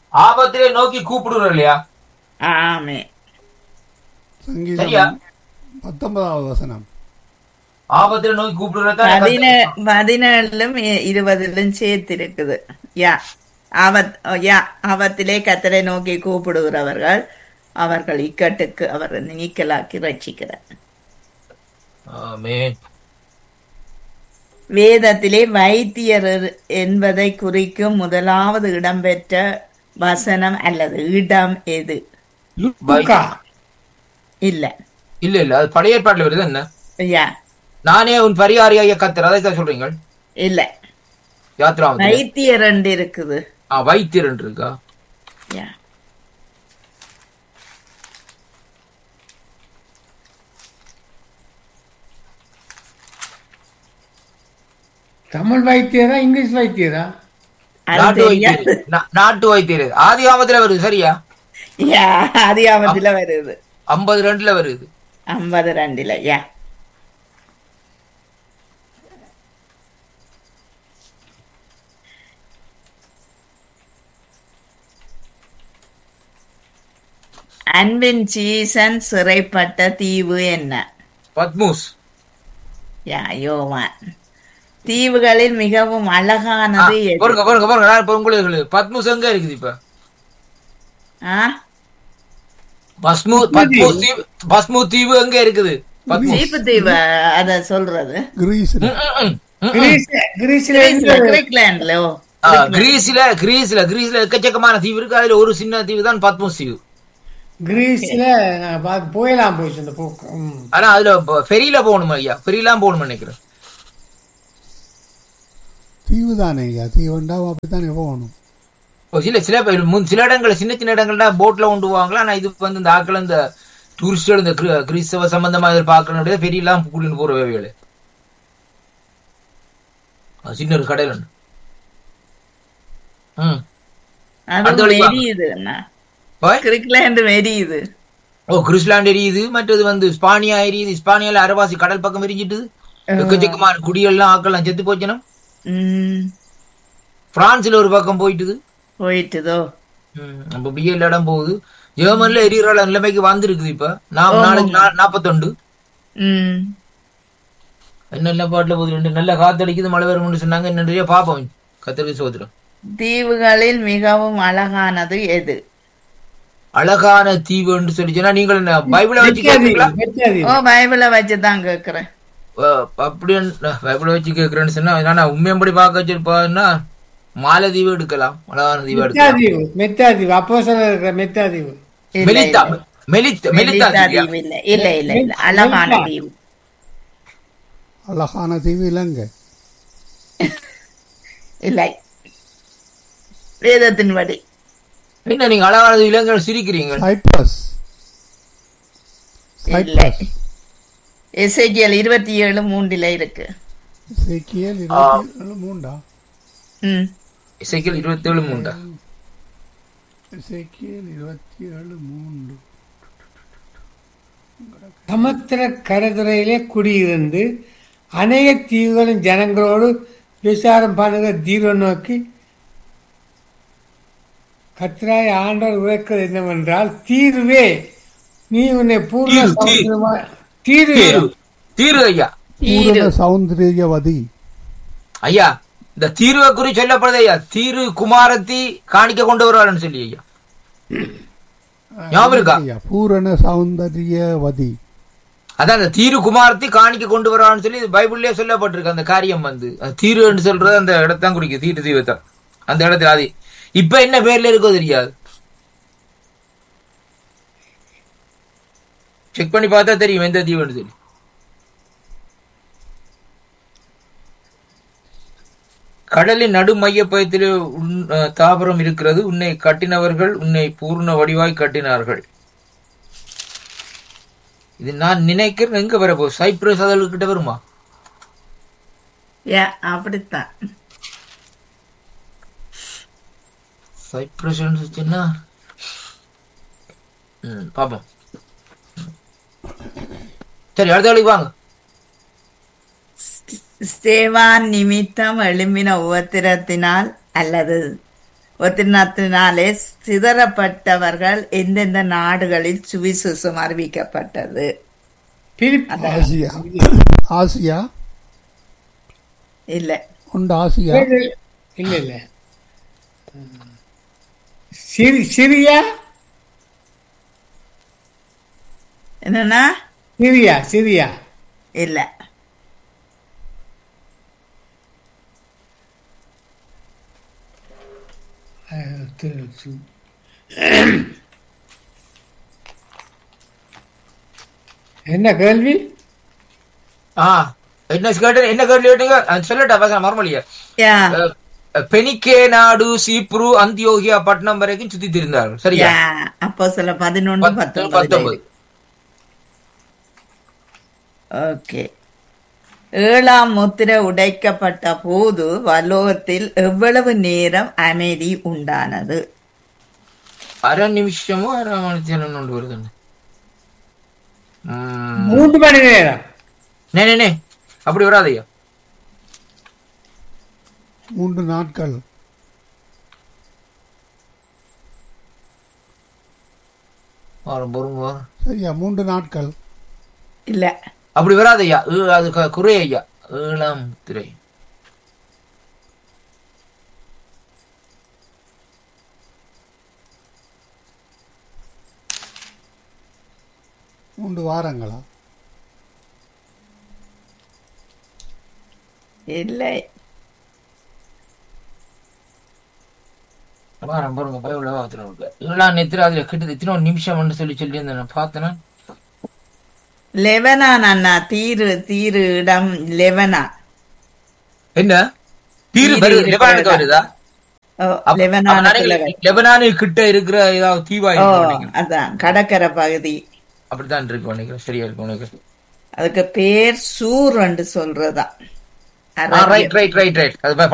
ஆபத்திலே நோக்கி கூப்பிடுறோம் இல்லையா ஆமே சரியா? சங்கீதம் பத்தொன்பதாவது வசனம் ஆபத்திலே நோக்கி கூப்பிடுறதா பதின பதினேழும் இ- இருபதிலும் சேர்த்து இருக்குது யா ஆபத் யா ஆபத்திலே கத்தரை நோக்கி கூப்பிடுகிறவர்கள் அவர்கள் இக்கட்டுக்கு அவர் நீக்கலாக்கி ரட்சிக்கிறார் ஆமென் வேதத்திலே வைத்தியர் என்பதை குறிக்கும் முதலாவது இடம்பெற்ற வசனம் அல்லது இடம் எது லூக்கா இல்ல இல்ல இல்ல அது பழைய ஏற்பாட்டுல வருது என்ன யா நானே உன் பரிகாரியாக கத்தர் அதை தான் சொல்றீங்க இல்ல யாத்ராமத்தில் வைத்தியர் ரெண்டு இருக்குது ஆ வைத்தியர் இருக்கா யா தமிழ் வைத்தியரா இங்கிலீஷ் வைத்தியரா அது நாட்டு தெரியாது வைத்தியர் நா- நாட்டு வைத்தியர் ஆதி ஆமத்துல வருது சரியா யா அதிகாமத்துல வருது ஐம்பது ரெண்டுல வருது ஐம்பது ரெண்டுல யா அன்பின் சீசன் சிறைப்பட்ட தீவு என்ன பத்மூஸ் யா யோவான் தீவுகளில் மிகவும் அழகானது எது பாருங்க பாருங்க பாருங்க நான் இப்ப உங்களுக்கு பத்மூஸ் எங்க இருக்குது இப்ப ஆ பஸ்மு பத்மூஸ் தீவு பஸ்மு தீவு எங்க இருக்குது பத்மூஸ் சீப்பு தீவு அத சொல்றது கிரீஸ்ல ம், ம், ம், ம். கிரீஸ் கிரீஸ்ல கிரீஸ்ல, கிரீக்லாண்ட்ல ஓ ஆ, கிரீஸ்ல கிரீஸ்ல கிரீஸ்ல எக்கச்சக்கமான தீவு இருக்கு அதுல ஒரு சின்ன தீவு தான் பத்மூஸ் தீவு கிரீஸ்ல நான் பார்த்து போயலாம் போயிடுச்சு அந்த போக்கு ம். ஆனா அதுல ஃபெரியில போகணும் ஐயா ஃபெரிலாம் போகணும் நினைக்கிறேன் தீவு தானே ஐயா தீவுண்டா அப்படித்தானே போகணும் ஒரு சில சில பேர் முன் சில இடங்கள்ல சின்ன சின்ன இடங்கள்ல போட்ல கொண்டு போவாங்களா ஆனா இது வந்து இந்த ஆக்கள் இந்த டூரிஸ்டுகள் இந்த கிரி- கிறிஸ்தவ சம்பந்தமா இதில் பார்க்கணும் பெரியலாம் கூட்டிட்டு போற வேலைகள் சின்ன ஒரு கடையில் உண்டு ம் அது அடுத்த வழி வாங்க. எரியுது என்ன பாய் கிரிக்லாண்ட் எரியுது ஓ கிறிஸ்லாண்ட் எரியுது மற்றது வந்து ஸ்பானியா எரியுது ஸ்பானியால அரவாசி கடல் பக்கம் எரிஞ்சிட்டு எக்கச்சக்கமான குடியெல்லாம் ஆக்கெல்லாம் செத்து போச்சுனா ம் பிரான்ஸ்ல ஒரு பக்கம் போயிட்டுது போயிட்டுதோ ம், அப்ப பிஎல் இடம் போகுது ஜெர்மன்ல எரியுற நிலைமைக்கு வந்திருக்குது இப்ப நாம் நாளைக்கு நா- நாப்பத்தொண்டு ம் என்ன நல்ல பாட்டுல போகுது ரெண்டு நல்ல காத்தடிக்குது மழை வரும்னு சொன்னாங்க இன்னும் நிறைய பாப்போம் கத்திரிக்கை சோதரம் தீவுகளில் மிகவும் அழகானது எது அழகான தீவுன்னு சொல்லி சொன்னா நீங்கள் என்ன பைபிளை வச்சு கேட்குறீங்களா வெட்டாதீவு. ஓ பைபிளை வச்சுதான் கேக்குறேன் அப்படி பைபிளை வச்சு கேட்கறேன்னு சொன்னா ஆனா உண்மையம்படி பார்க்க வச்சிருப்பான்னா மாலதீவு எடுக்கலாம் அழகான தீவு எடுக்கலாம் மெத்தாதீவு மெத்தாதீவு அப்போ இருக்கிற மெத்தாதீவு இல்ல, மெலித்தா இல்ல. மெலித்த மெலித்தா மெலிதா தீவியா? தீவு இல்ல இல்ல இல்ல இல்ல அழகான மெலிதா. தீவு அழகான தீவு இலங்கை இல்லை வேதத்தின்படி என்ன நீங்க அழகான இளைஞர்கள் சிரிக்கிறீங்க சைப்ரஸ் இல்லை சைப்ரஸ் எஸ்ஐஜிஎல் இருபத்தி ஏழு மூன்றுல இருக்கு இசைக்கியல் இருபத்தி ஏழு மூண்டா ம் இசைக்கல் இருபத்தி ஏழு மூண்டா இசைக்கியல் இருபத்தி ஏழு மூன்று சமுத்திர கரைதுறையிலே குடியிருந்து அநேக தீவுகளின் ஜனங்களோடு விசாரம் பண்ணுகிற தீர்வை நோக்கி கத்திராய் ஆண்டவர் உரைக்கிறது என்னவென்றால் தீர்வே நீ உன்னை பூர்ண தீரு, தீரு. சமுத்திரமாய் தீர்வே தீரு தீரு ஐயா ஈரு பூரண சௌந்தரியவதி ஐயா இந்த தீர்வை குறி சொல்லப்படுது ஐயா தீரு குமாரத்தி காணிக்க கொண்டு வருவாருன்னு சொல்லி ஐயா ஞாபகம் இருக்கா ஐயா, பூரண சௌந்தரியவதி அதான் அந்த தீரு குமாரத்தி காணிக்க கொண்டு வருவான்னு சொல்லி இது பைபிள்லயே சொல்லப்பட்டிருக்கு அந்த காரியம் வந்து அந்த தீருன்னு சொல்றது அந்த இடத்தான் குறிக்கும் தீட்டு தீவத்தான் அந்த இடத்துல அது இப்ப என்ன பேர்ல இருக்கோ தெரியாது செக் பண்ணி பார்த்தா தெரியும் எந்த தீவுன்னு சொல்லி கடலின் நடு மையப்பயத்திலே உன் அஹ், தாவரம் இருக்கிறது உன்னை கட்டினவர்கள் உன்னை பூர்ண வடிவாய் கட்டினார்கள் இது நான் நினைக்கிறேன் எங்க வரப்போ சைப்ரஸ் அதழ்கிட்ட வருமா யா அப்படித்தான் சைப்ரஸ் சொன்னா ம் பாப்போம் சரி அடுத்த வேலைக்கு வாங்க ஸ்தேவான் நிமித்தம் எழும்பின உபத்திரத்தினால் அல்லது ஒத்தினத்தினாலே சிதறப்பட்டவர்கள் எந்தெந்த நாடுகளில் சுவிசேஷம் அறிவிக்கப்பட்டது பிலிப் ஆசியா ஆசியா இல்ல உண்டு ஆசியா இல்ல இல்ல சிரி சிரியா என்னன்னா சிரியா சிரியா இல்ல அஹ், திரு- சு- என்ன கேள்வி ஆ என்ன கேட்டு என்ன கேள்வி கேட்டீங்க அஹ் சொல்லட்டா பசங்க மறுமொழிய யா பெனிக்கே நாடு சீப்ரு அந்தியோகியா பட்டணம் வரைக்கும் சுத்தி திரிந்தார்கள் சரியா யா அப்போ சில பதினொன்று பத்து- பத்தொன்பது பத்தொன்பது ஓகே ஏழாம் முத்திரை உடைக்கப்பட்ட போது வலோகத்தில் எவ்வளவு நேரம் அமைதி உண்டானது அரை நிமிஷமோ அரை மணி நேரம் ஒன்று வருதுன்னு ம். மூன்று மணி நேரம் நே நே, நே அப்படி வராதையா மூன்று நாட்கள் வாரம் பொறுங்க வாரம் சரியா மூன்று நாட்கள் இல்ல அப்படி வராதையா ஏ- அது க- குறை ஐயா ஏழாம் திரை மூன்று வாரங்களா இல்லை வாரம் பொறுங்க பைபிள் வாரத்தில் இருக்கு ஏழாம் நேரத்தில் அதுல கிட்ட இத்தனை நிமிஷம் சொல்லி சொல்லி நான் பார்த்தேன்னா லெவனான் அண்ணா தீரு தீரு இடம் லெவனா என்ன தீரு தீரு வருது இருக்கிற லெபனானுக்கு இடம். வருதா ஓ, அப்ப- அப்ப லெபனானுக்குள்ள நானே வரும். லெபனானு கிட்ட இருக்கிற ஏதாவது தீவா ஓ இருக்கும் நினைக்கிறேன். அதான் கடற்கரை பகுதி அப்படித்தான் இருக்கு நினைக்கிறேன் சரியா இருக்கும் நினைக்கிறேன் அதுக்கு பேர் சூர் என்று சொல்றதா ரைட் ரைட் ரைட் ரைட் அது